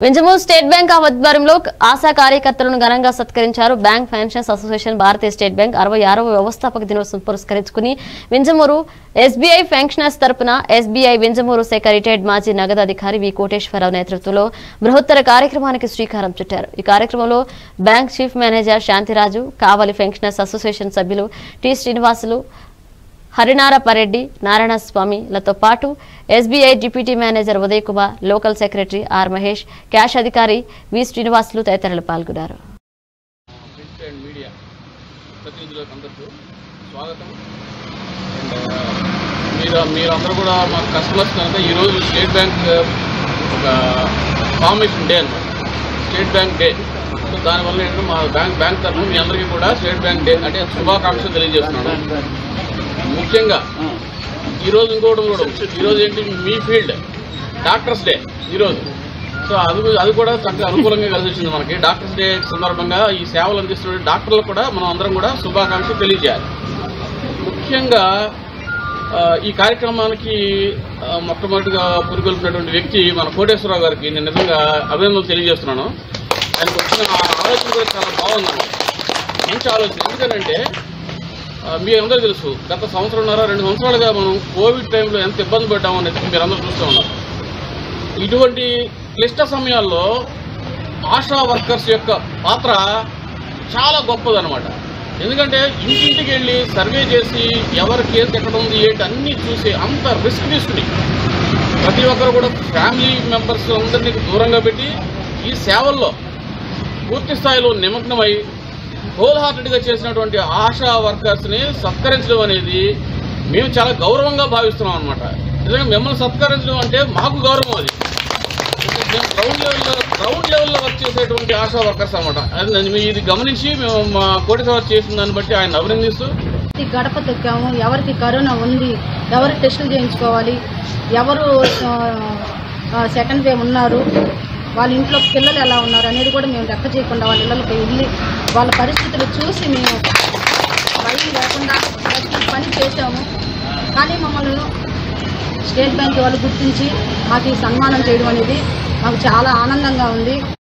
Vinjamuru state bank ఆధ్వర్యంలో ఆశా కార్యకర్తలను ఘనంగా సత్కరించారు bank pensions association Bharatiya state bank అరవై ఆరవ వ్యవస్థాపక దినోత్సవం పురస్కరించుకుని వింజమూరు ఎస్బీఐ పెన్షనర్స్ తరపున ఎస్బీఐ వింజమూరు శాఖ రిటైర్డ్ మాజీ నగదు అధికారి వి కోటేశ్వరరావు నేతృత్వంలో బృహత్తర కార్యక్రమానికి శ్రీకారం చుట్టారు ఈ కార్యక్రమంలో bank chief manager Shantiraju Kavali pensioners association సభ్యులు టి శ్రీనివాసులు హరినారపరెడ్డి నారాయణస్వామిలతో పాటు SBI deputy manager Uday Kumar local secretary R Mahesh cash అధికారి వి శ్రీనివాసులు తదితరులు పాల్గొన్నారు ప్రింట్ అండ్ మీడియా ప్రతినిధులకు అందరికీ స్వాగతం అండ్ మీరు మీరందరూ కూడా మా కస్టమర్స్ కనుక ఈరోజు స్టేట్ బ్యాంక్ ఒక ఫార్మేషన్ డే అనమాట స్టేట్ బ్యాంక్ డే సో దానివల్ల ఏంటంటే మా బ్యాంక్ బ్యాంక్ తరఫున మీ అందరికీ కూడా స్టేట్ బ్యాంక్ డే అంటే శుభాకాంక్షలు తెలియజేస్తున్నాను ముఖ్యంగా ఈరోజు ఇంకోటి కూడా ఉంది. ఈరోజు ఏంటి మీ ఫీల్డ్ డాక్టర్స్ డే ఈరోజు సో అది అది కూడా చక్కగా అనుకూలంగా కలిసి వచ్చింది మనకి డాక్టర్స్ డే సందర్భంగా ఈ సేవలు అందిస్తున్న డాక్టర్లకు కూడా మనం అందరం కూడా శుభాకాంక్షలు తెలియజేయాలి ముఖ్యంగా ఆ, ఈ కార్యక్రమానికి ఆ, మొట్టమొదటిగా పురికొల్పినటువంటి వ్యక్తి మన కోటేశ్వరరావు గారికి నేను నిజంగా అభినందనలు తెలియజేస్తున్నాను ఆయనకు వచ్చిన ఆ ఆలోచన కూడా చాలా బాగుందన్నమాట మంచి ఆలోచన ఎందుకంటే ఆ, మీ అందరూ తెలుసు గత సంవత్సరంన్నర రెండు సంవత్సరాలుగా మనం కోవిడ్ టైంలో ఎంత ఇబ్బంది పడ్డామో అనేది మీరు అందరూ చూస్తూ ఉన్నారు ఇటువంటి క్లిష్ట సమయాల్లో ఆశా వర్కర్స్ యొక్క పాత్ర చాలా గొప్పదన్నమాట ఎందుకంటే ఇంటింటికి వెళ్ళి సర్వే చేసి ఎవరి కేసు ఎక్కడ ఉంది ఏంటి అన్నీ చూసి అంత రిస్క్ తీసుకుని ప్రతి ఒక్కరు కూడా ఫ్యామిలీ మెంబర్స్ అందరినీ దూరంగా పెట్టి ఈ సేవల్లో పూర్తి స్థాయిలో నిమగ్నమై హోల్ హార్టెడ్గా చేసినటువంటి ఆశా వర్కర్స్ని సత్కరించడం అనేది మేము చాలా గౌరవంగా భావిస్తున్నాం అనమాట నిజంగా మిమ్మల్ని సత్కరించడం అంటే మాకు గౌరవం అది మేము గ్రౌండ్ లెవెల్లో గ్రౌండ్ లెవెల్లో వర్క్ చేసేటువంటి ఆశా వర్కర్స్ అనమాట అది నేను ఇది గమనించి మేము మా కోటి సార్ చేసిన దాన్ని బట్టి ఆయన అభినందిస్తూ ప్రతి గడప తొక్కాము ఎవరికి కరోనా ఉంది ఎవరు టెస్టులు చేయించుకోవాలి ఎవరు ఆ, ఆ, సెకండ్ వేవ్ ఉన్నారు వాళ్ళ ఇంట్లో పిల్లలు ఎలా ఉన్నారు అనేది కూడా మేము లెక్క చేయకుండా వాళ్ళ ఇళ్ళకి వెళ్ళి వాళ్ళ పరిస్థితులు చూసి మేము భయం లేకుండా ప్రతి పని చేసాము కానీ మమ్మల్ని స్టేట్ బ్యాంక్ వాళ్ళు గుర్తించి మాకు ఈ సన్మానం చేయడం అనేది మాకు చాలా ఆనందంగా ఉంది